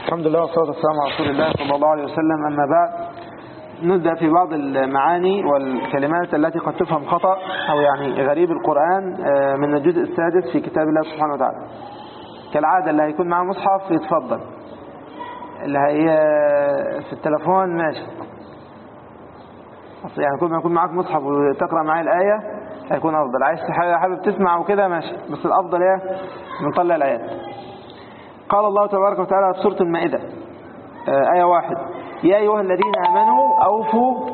الحمد لله والصلاة والسلام على رسول الله صلى الله عليه وسلم أما بعد نبدأ في بعض المعاني والكلمات التي قد تفهم خطأ أو يعني غريب القرآن من الجزء السادس في كتاب الله سبحانه وتعالى كالعادة اللي هيكون معاه مصحف يتفضل اللي هي في التلفون ماشي يعني كل ما يكون معاك مصحف وتقرأ معايا الآية هيكون أفضل عايز حابب تسمع وكده ماشي بس الأفضل ايه نطلع الآيات قال الله تبارك وتعالى في سورة المائدة آية واحد يا أيها الذين آمنوا أوفوا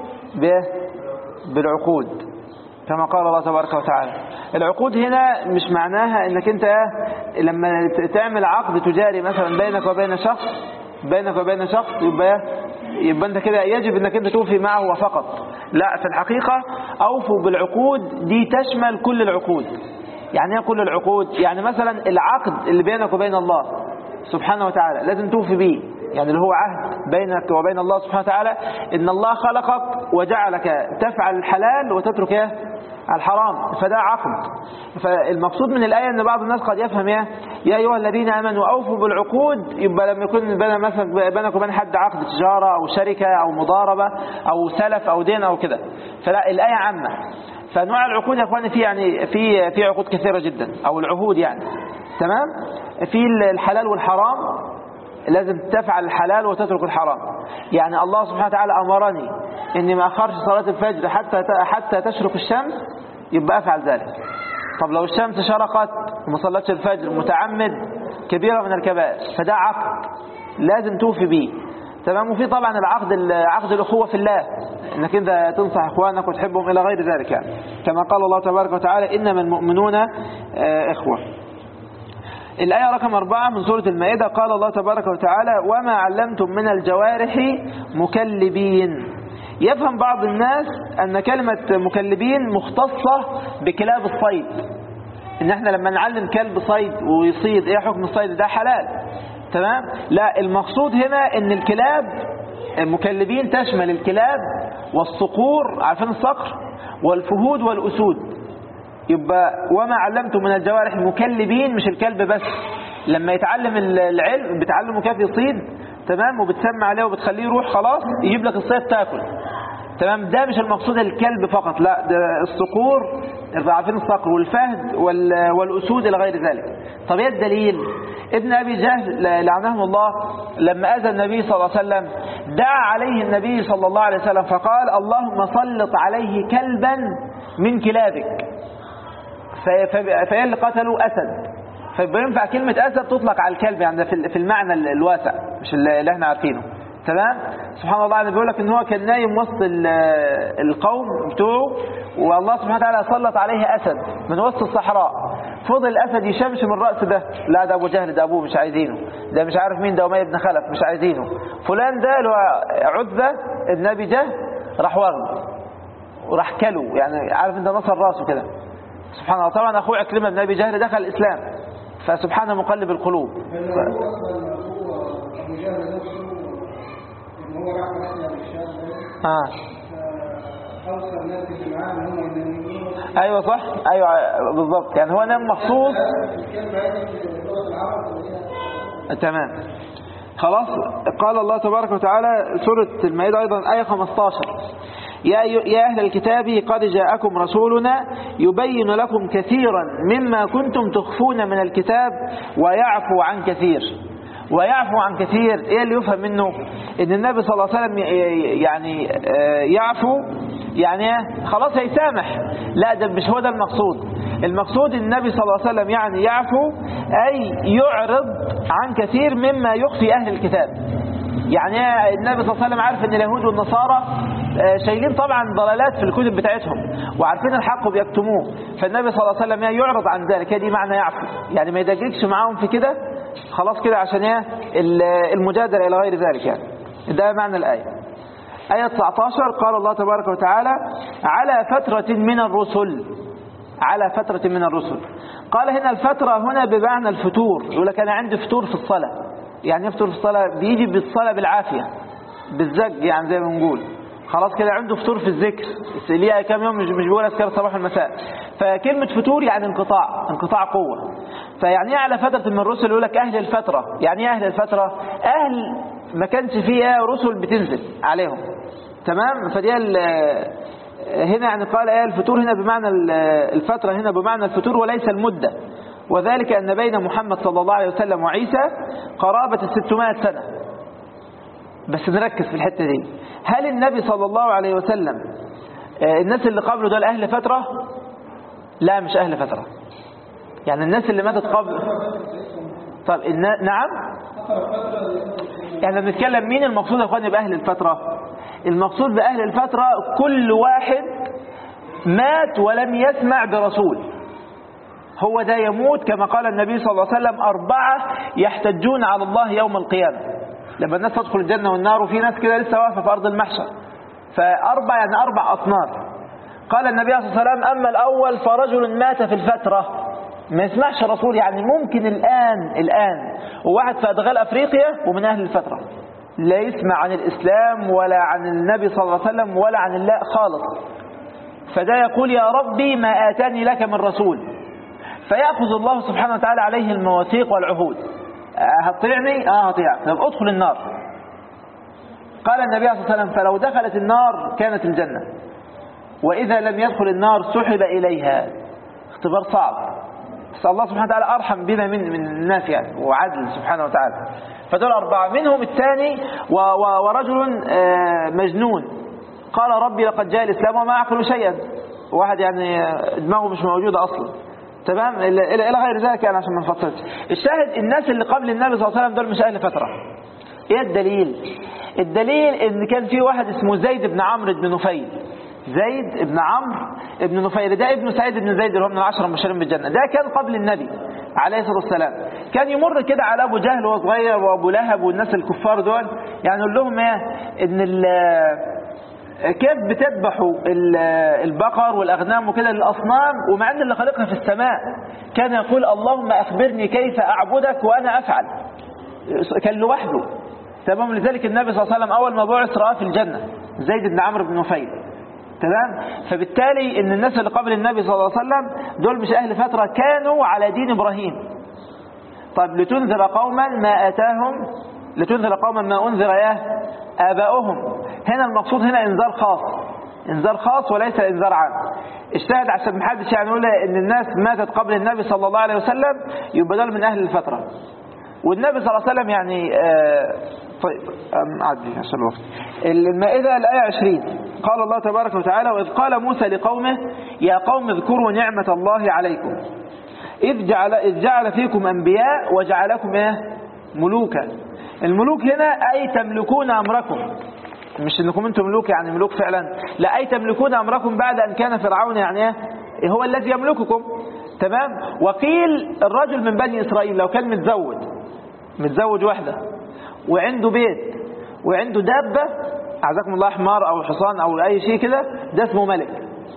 بالعقود كما قال الله تبارك وتعالى العقود هنا مش معناها انك انت لما تعمل عقد تجاري مثلا بينك وبين شخص بينك وبين شخص يبقى يبقى انت كده يجب انك انت توفي معه فقط لا في الحقيقة اوفوا بالعقود دي تشمل كل العقود يعني ايه كل العقود يعني مثلا العقد اللي بينك وبين الله سبحانه وتعالى لازم توفي به يعني اللي هو عهد بينك وبين الله سبحانه وتعالى ان الله خلقك وجعلك تفعل الحلال وتترك ايه الحرام فده عقد فالمقصود من الآية ان بعض الناس قد يفهم ايه يا أيها الذين آمنوا أوفوا بالعقود يبقى لما يكون بين مثلا بينك وبين حد عقد تجارة أو شركة أو مضاربة أو سلف أو دين أو كده فلا الآية عامة فنوع العقود يا اخواني في يعني في في عقود كثيرة جدا أو العهود يعني تمام في الحلال والحرام لازم تفعل الحلال وتترك الحرام يعني الله سبحانه وتعالى أمرني إني ما أخرش صلاة الفجر حتى حتى تشرق الشمس يبقى أفعل ذلك طب لو الشمس شرقت وما صلتش الفجر متعمد كبيرة من الكبائر فده عقد لازم توفي به تمام وفي طبعا العقد عقد الأخوة في الله انك انت تنصح اخوانك وتحبهم الى غير ذلك يعني كما قال الله تبارك وتعالى انما المؤمنون اخوه الآية رقم أربعة من سورة المائدة قال الله تبارك وتعالى وما علمتم من الجوارح مكلبين يفهم بعض الناس أن كلمة مكلبين مختصة بكلاب الصيد إن احنا لما نعلم كلب صيد ويصيد ايه حكم الصيد ده حلال تمام لا المقصود هنا ان الكلاب مكلبين تشمل الكلاب والصقور عارفين الصقر والفهود والأسود يبقى وما علمتم من الجوارح مكلبين مش الكلب بس لما يتعلم العلم بتعلمه كيف يصيد تمام وبتسمع عليه وبتخليه يروح خلاص يجيب لك الصيد تاكل تمام ده مش المقصود الكلب فقط لا ده الصقور عارفين الصقر والفهد والأسود إلى غير ذلك طب ايه الدليل ابن أبي جهل لعنه الله لما أذى النبي صلى الله عليه وسلم دعا عليه النبي صلى الله عليه وسلم فقال اللهم سلط عليه كلبا من كلابك فهي اللي قتلوا أسد فيبقى ينفع كلمة أسد تطلق على الكلب يعني في المعنى الواسع مش اللي احنا عارفينه تمام سبحان الله يعني بيقول لك ان هو كان نايم وسط القوم بتوعه والله سبحانه وتعالى سلط عليه أسد من وسط الصحراء فضل الأسد يشمشم الرأس ده لا ده أبو جهل ده أبوه مش عايزينه ده مش عارف مين ده أمية بن خلف مش عايزينه فلان ده اللي هو عتبة ابن أبي جهل راح واخده وراح كله يعني عارف انت نصر راسه كده سبحان الله طبعا أخوه عكرمة بن أبي جهل دخل الإسلام فسبحان مقلب القلوب ف... آه. ايوه صح ايوه بالضبط يعني هو نام مخصوص تمام خلاص قال الله تبارك وتعالى سورة المائدة أيضا آية 15 يا يا أهل الكتاب قد جاءكم رسولنا يبين لكم كثيرا مما كنتم تخفون من الكتاب ويعفو عن كثير ويعفو عن كثير ايه اللي يفهم منه ان النبي صلى الله عليه وسلم يعني يعفو يعني خلاص هيسامح لا ده مش هو ده المقصود المقصود النبي صلى الله عليه وسلم يعني يعفو اي يعرض عن كثير مما يخفي اهل الكتاب يعني النبي صلى الله عليه وسلم عارف ان اليهود والنصارى شايلين طبعا ضلالات في الكتب بتاعتهم وعارفين الحق وبيكتموه فالنبي صلى الله عليه وسلم يعرض عن ذلك دي معنى يعفو يعني ما يدققش معاهم في كده خلاص كده عشان ايه المجادلة إلى غير ذلك يعني ده معنى الآية آية 19 قال الله تبارك وتعالى على فترة من الرسل على فترة من الرسل قال هنا الفترة هنا بمعنى الفتور يقول لك أنا عندي فتور في الصلاة يعني يفتر في الصلاة بيجي بالصلاة بالعافية بالزج يعني زي ما نقول خلاص كده عنده فطور في الذكر ليه كام يوم مش مش بيقول اذكار الصباح والمساء فكلمه فتور يعني انقطاع انقطاع قوه فيعني ايه على فتره من الرسل يقول لك اهل الفتره يعني ايه اهل الفتره اهل ما كانش فيها رسل بتنزل عليهم تمام فدي ال- هنا يعني قال ايه الفتور هنا بمعنى ال- الفتره هنا بمعنى الفتور وليس المده وذلك ان بين محمد صلى الله عليه وسلم وعيسى قرابه ال 600 سنه بس نركز في الحتة دي هل النبي صلى الله عليه وسلم آه، الناس اللي قبله دول أهل فترة لا مش أهل فترة يعني الناس اللي ماتت قبل طب النا... نعم يعني بنتكلم مين المقصود يا اخواني بأهل الفترة المقصود بأهل الفترة كل واحد مات ولم يسمع برسول هو ده يموت كما قال النبي صلى الله عليه وسلم أربعة يحتجون على الله يوم القيامة لما الناس تدخل الجنة والنار وفي ناس كده لسه واقفة في أرض المحشر فأربع يعني أربع أصناف قال النبي صلى الله عليه وسلم أما الأول فرجل مات في الفترة ما يسمعش رسول يعني ممكن الآن الآن وواحد في أدغال أفريقيا ومن أهل الفترة لا يسمع عن الإسلام ولا عن النبي صلى الله عليه وسلم ولا عن الله خالص فده يقول يا ربي ما آتاني لك من رسول فيأخذ الله سبحانه وتعالى عليه المواثيق والعهود آه، هتطيعني اه هطيعك طب ادخل النار قال النبي صلى الله عليه وسلم فلو دخلت النار كانت الجنة وإذا لم يدخل النار سحب إليها اختبار صعب بس الله سبحانه وتعالى أرحم بنا من من الناس يعني وعدل سبحانه وتعالى فدول أربعة منهم الثاني و- و- ورجل آه، مجنون قال ربي لقد جاء الإسلام وما أعقل شيئا واحد يعني آه، دماغه مش موجودة أصلا تمام إلى إلى إلى غير ذلك يعني عشان ما نفصلش الشاهد الناس اللي قبل النبي صلى الله عليه وسلم دول مش أهل فترة إيه الدليل الدليل إن كان في واحد اسمه زيد بن عمرو بن نفيل زيد بن عمرو بن نفيل ده ابن سعيد بن زيد اللي هو من العشرة المبشرين بالجنة ده كان قبل النبي عليه الصلاة والسلام كان يمر كده على أبو جهل وهو صغير وأبو لهب والناس الكفار دول يعني يقول لهم إيه إن ال- كيف بتذبحوا ال- البقر والأغنام وكده للأصنام ومع أن اللي خلقها في السماء كان يقول اللهم أخبرني كيف أعبدك وأنا أفعل كان لوحده تمام لذلك النبي صلى الله عليه وسلم أول ما بعث رأى في الجنة زيد بن عمرو بن نفيل تمام فبالتالي ان الناس اللي قبل النبي صلى الله عليه وسلم دول مش اهل فتره كانوا على دين ابراهيم طب لتنذر قوما ما اتاهم لتنذر قوما ما انذر ايه اباؤهم هنا المقصود هنا انذار خاص انذار خاص وليس انذار عام اجتهد عشان محدش يعني يقول ان الناس ماتت قبل النبي صلى الله عليه وسلم يبقى دول من اهل الفتره والنبي صلى الله عليه وسلم يعني آه طيب أم عدي عشان الوقت المائدة الآية 20 قال الله تبارك وتعالى وإذ قال موسى لقومه يا قوم اذكروا نعمة الله عليكم إذ جعل, إذ جعل فيكم أنبياء وجعلكم إيه؟ ملوكا الملوك هنا أي تملكون أمركم مش انكم انتم ملوك يعني ملوك فعلا لا اي تملكون امركم بعد ان كان فرعون يعني ايه هو الذي يملككم تمام وقيل الرجل من بني اسرائيل لو كان متزوج متزوج واحده وعنده بيت وعنده دابه اعزكم الله حمار او حصان او اي شيء كده ده اسمه ملك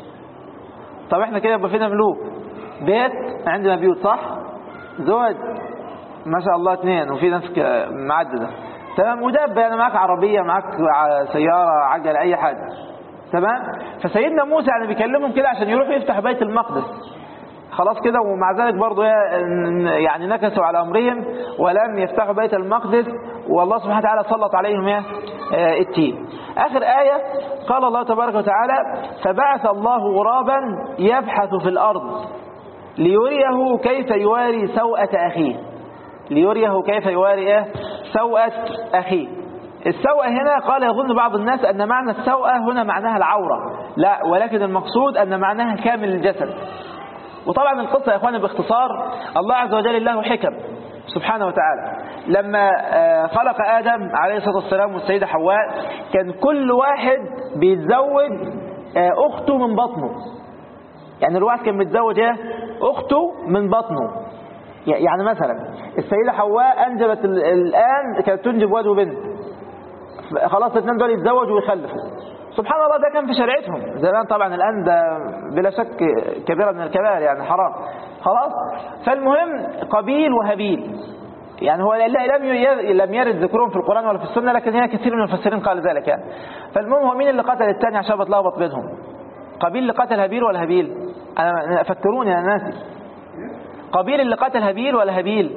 طب احنا كده يبقى فينا ملوك بيت عندنا بيوت صح زوج ما شاء الله اثنين وفي ناس ك- معدده تمام ودابه يعني معاك عربيه معاك ع- سياره عجل اي حاجه تمام فسيدنا موسى يعني بيكلمهم كده عشان يروح يفتح بيت المقدس خلاص كده ومع ذلك برضه يعني نكسوا على امرهم ولم يفتحوا بيت المقدس والله سبحانه وتعالى سلط عليهم إيه؟ آه، التين اخر ايه قال الله تبارك وتعالى فبعث الله غرابا يبحث في الارض ليريه كيف يواري سوءة اخيه ليريه كيف يواري ايه سوءة اخيه السوءة هنا قال يظن بعض الناس أن معنى السوءة هنا معناها العورة لا ولكن المقصود أن معناها كامل الجسد وطبعا القصة يا اخواني باختصار الله عز وجل له حكم سبحانه وتعالى لما آه، خلق آدم عليه الصلاة والسلام والسيدة حواء كان كل واحد بيتزوج آه، أخته من بطنه يعني الواحد كان متزوج ايه أخته من بطنه يعني مثلا السيدة حواء أنجبت ال- الآن كانت تنجب واد وبنت خلاص الاثنين دول يتزوجوا ويخلفوا سبحان الله ده كان في شريعتهم زمان طبعا الآن ده بلا شك كبيرة من الكبائر يعني حرام خلاص فالمهم قبيل وهابيل يعني هو لا لم ي- لم يرد ذكرهم في القرآن ولا في السنة لكن هنا كثير من المفسرين قال ذلك يعني فالمهم هو مين اللي قتل الثاني عشان بتلخبط بينهم قابيل اللي قتل هابيل ولا هابيل انا فكروني انا ناسي قابيل اللي قتل هابيل ولا هابيل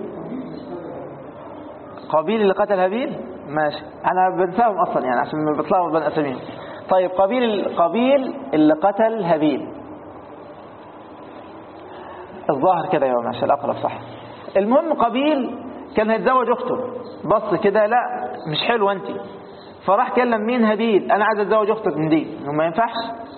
قابيل اللي قتل هابيل ماشي انا بنساهم اصلا يعني عشان بتلخبط بين اساميهم طيب قابيل قابيل اللي قتل هابيل الظاهر كده يا ماشي الاقرب صح المهم قابيل كان هيتزوج اخته بص كده لا مش حلوه انت فراح كلم مين هابيل انا عايز اتزوج اختك من دي إنه ما ينفعش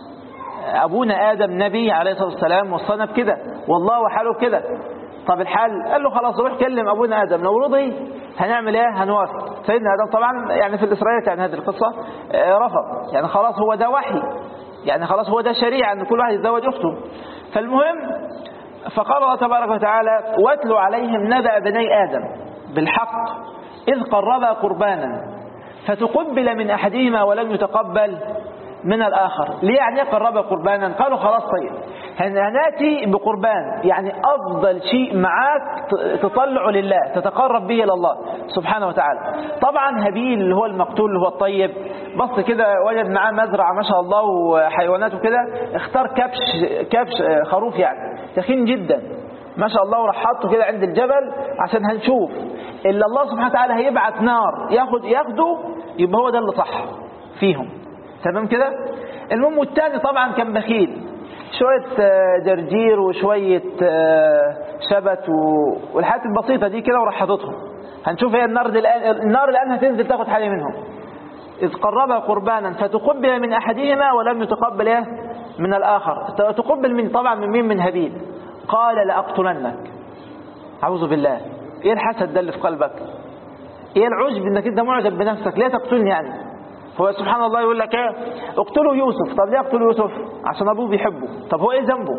ابونا ادم نبي عليه الصلاه والسلام وصانا بكده والله وحاله كده طب الحال قال له خلاص روح كلم ابونا ادم لو رضي هنعمل ايه هنوافق سيدنا ادم طبعا يعني في الاسرائيليات يعني هذه القصه آه، رفض يعني خلاص هو ده وحي يعني خلاص هو ده شريعه ان كل واحد يتزوج اخته فالمهم فقال الله تبارك وتعالى واتلوا عليهم نبأ بني آدم بالحق إذ قربا قربانا فتقبل من أحدهما ولم يتقبل من الآخر ليه يعني إيه قربا قربانا قالوا خلاص طيب هن- هناتي بقربان يعني أفضل شيء معاك ت- تطلعه لله تتقرب به إلى الله سبحانه وتعالى طبعا هابيل اللي هو المقتول اللي هو الطيب بص كده وجد معاه مزرعة ما شاء الله وحيوانات وكده اختار كبش كبش آه، خروف يعني تخين جدا ما شاء الله وراح حاطه كده عند الجبل عشان هنشوف الا الله سبحانه وتعالى هيبعت نار ياخد ياخده يبقى هو ده اللي صح فيهم تمام كده المهم والتاني طبعا كان بخيل شوية آه، جرجير وشوية آه، شبت و- والحاجات البسيطة دي كده وراح حاططهم هنشوف هي النار دي الآن النار الآن هتنزل تاخد حاجة منهم إذ قربا قربانا فتقبل من أحدهما ولم يتقبل إيه؟ من الآخر ت- تقبل من طبعا من مين من هابيل قال لأقتلنك أعوذ بالله إيه الحسد ده اللي في قلبك إيه العجب إنك أنت معجب بنفسك ليه تقتلني يعني هو سبحان الله يقول لك إيه اقتلوا يوسف طب ليه اقتلوا يوسف عشان أبوه بيحبه طب هو إيه ذنبه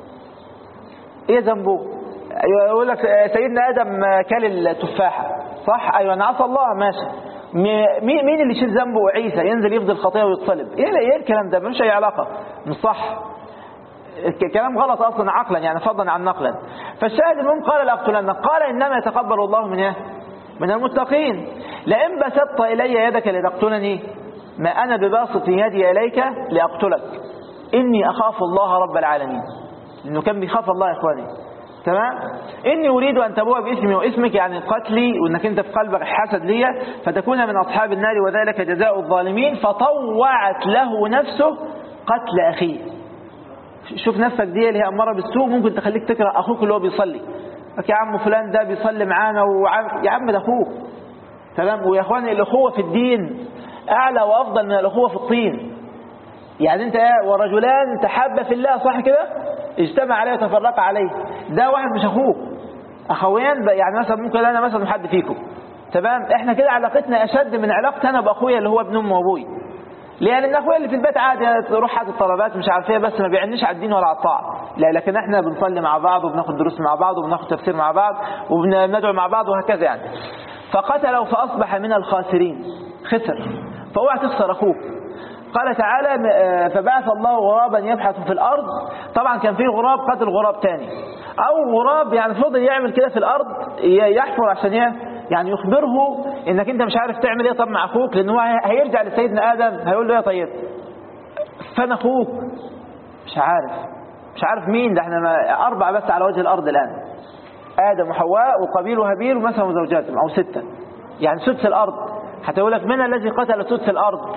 إيه ذنبه يقول لك سيدنا آدم كل التفاحة صح أيوة أنا عصى الله ماشي مي- مين مين اللي يشيل ذنبه عيسى ينزل يفضل خطيه ويتصلب ايه ايه الكلام ده ملوش اي علاقه مش صح الك- كلام غلط اصلا عقلا يعني فضلا عن نقلا فالشاهد المهم قال لاقتلنك قال انما يتقبل الله من ايه من المتقين لئن بسطت الي يدك لتقتلني ما انا بباسط يدي اليك لاقتلك اني اخاف الله رب العالمين لانه كان بيخاف الله يا اخواني تمام اني اريد ان تبوء باسمي واسمك يعني قتلي وانك انت في قلبك حسد ليا فتكون من اصحاب النار وذلك جزاء الظالمين فطوعت له نفسه قتل اخيه شوف نفسك دي اللي هي اماره بالسوء ممكن تخليك تكره اخوك اللي هو بيصلي لك يا عم فلان ده بيصلي معانا وعم يا عم ده اخوك تمام ويا اخواني الاخوه في الدين اعلى وافضل من الاخوه في الطين يعني انت ايه ورجلان تحابا في الله صح كده اجتمع عليه وتفرق عليه ده واحد مش اخوك اخوين بقى يعني مثلا ممكن انا مثلا حد فيكم تمام احنا كده علاقتنا اشد من علاقتي انا باخويا اللي هو ابن امي وابوي ليه لان اخويا اللي في البيت عادي تروح حاطط الطلبات مش عارف ايه بس ما بيعنيش على الدين ولا على الطاعه لا لكن احنا بنصلي مع بعض وبناخد دروس مع بعض وبناخد تفسير مع بعض وبندعو مع بعض وهكذا يعني فقتله فاصبح من الخاسرين خسر فاوعى تخسر اخوك قال تعالى آه، فبعث الله غرابا يبحث في الارض طبعا كان في غراب قتل غراب تاني او غراب يعني فضل يعمل كده في الارض ي- يحفر عشان ايه يعني يخبره انك انت مش عارف تعمل ايه طب مع اخوك لان هو هي- هيرجع لسيدنا ادم هيقول له ايه طيب فانا اخوك مش عارف مش عارف مين ده احنا ما- اربعه بس على وجه الارض الان ادم وحواء وقابيل وهابيل ومثلا زوجاتهم او سته يعني سدس الارض حتى يقول لك من الذي قتل سدس الارض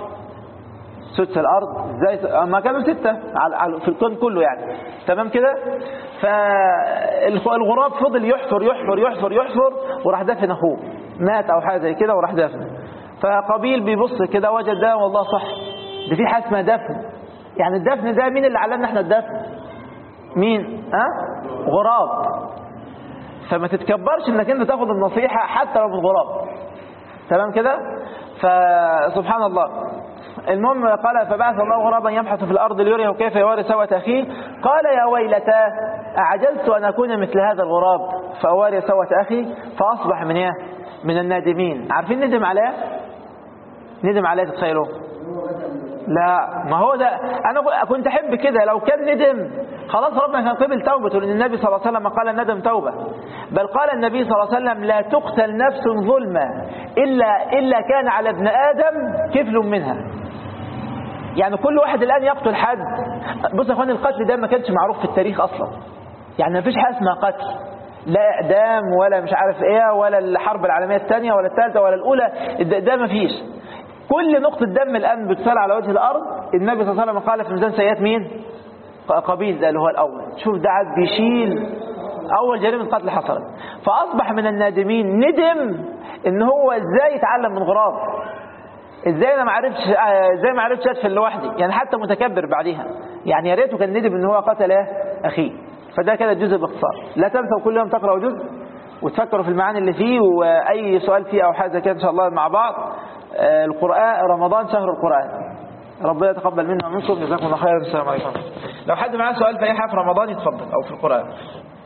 سدس الارض ازاي ما كانوا سته على على- في الكون كله يعني تمام كده فالغراب فضل يحفر يحفر يحفر يحفر وراح دفن اخوه مات او حاجه زي كده وراح دفن فقابيل بيبص كده وجد ده والله صح ده في حاجه اسمها دفن يعني الدفن ده مين اللي علمنا احنا الدفن مين ها غراب فما تتكبرش انك انت تاخد النصيحه حتى لو من غراب تمام كده فسبحان الله المهم قال فبعث الله غرابا يبحث في الأرض ليريه كيف يواري سوءة أخيه قال يا ويلتى أعجزت أن أكون مثل هذا الغراب فأواري سوءة أخي فأصبح من إيه؟ من النادمين عارفين ندم عليه ندم عليه تتخيلوا لا ما هو ده أنا كنت أحب كده لو كان ندم خلاص ربنا كان قبل توبته لأن النبي صلى الله عليه وسلم قال الندم توبة بل قال النبي صلى الله عليه وسلم لا تقتل نفس ظلما إلا, إلا كان على ابن آدم كفل منها يعني كل واحد الآن يقتل حد بص يا اخوان القتل ده ما كانش معروف في التاريخ أصلا يعني ما فيش حاجة اسمها قتل لا إعدام ولا مش عارف إيه ولا الحرب العالمية الثانية ولا الثالثة ولا الأولى ده, ده ما فيش كل نقطة دم الآن بتسال على وجه الأرض النبي صلى الله عليه وسلم قال في ميزان سيئات مين قبيل ده اللي هو الأول شوف ده عاد بيشيل أول جريمة قتل حصلت فأصبح من النادمين ندم إن هو إزاي يتعلم من غراب ازاي انا ما عرفتش ازاي ما عرفتش ادفن لوحدي يعني حتى متكبر بعديها يعني يا ريته كان ندم ان هو قتل ايه اخيه فده كده جزء باختصار لا تنسوا كل يوم تقرأوا جزء وتفكروا في المعاني اللي فيه واي سؤال فيه او حاجه كده ان شاء الله مع بعض آه، القرآن رمضان شهر القرآن ربنا يتقبل منا ومنكم جزاكم الله خيرا السلام عليكم لو حد معاه سؤال في اي حاجه في رمضان يتفضل او في القرآن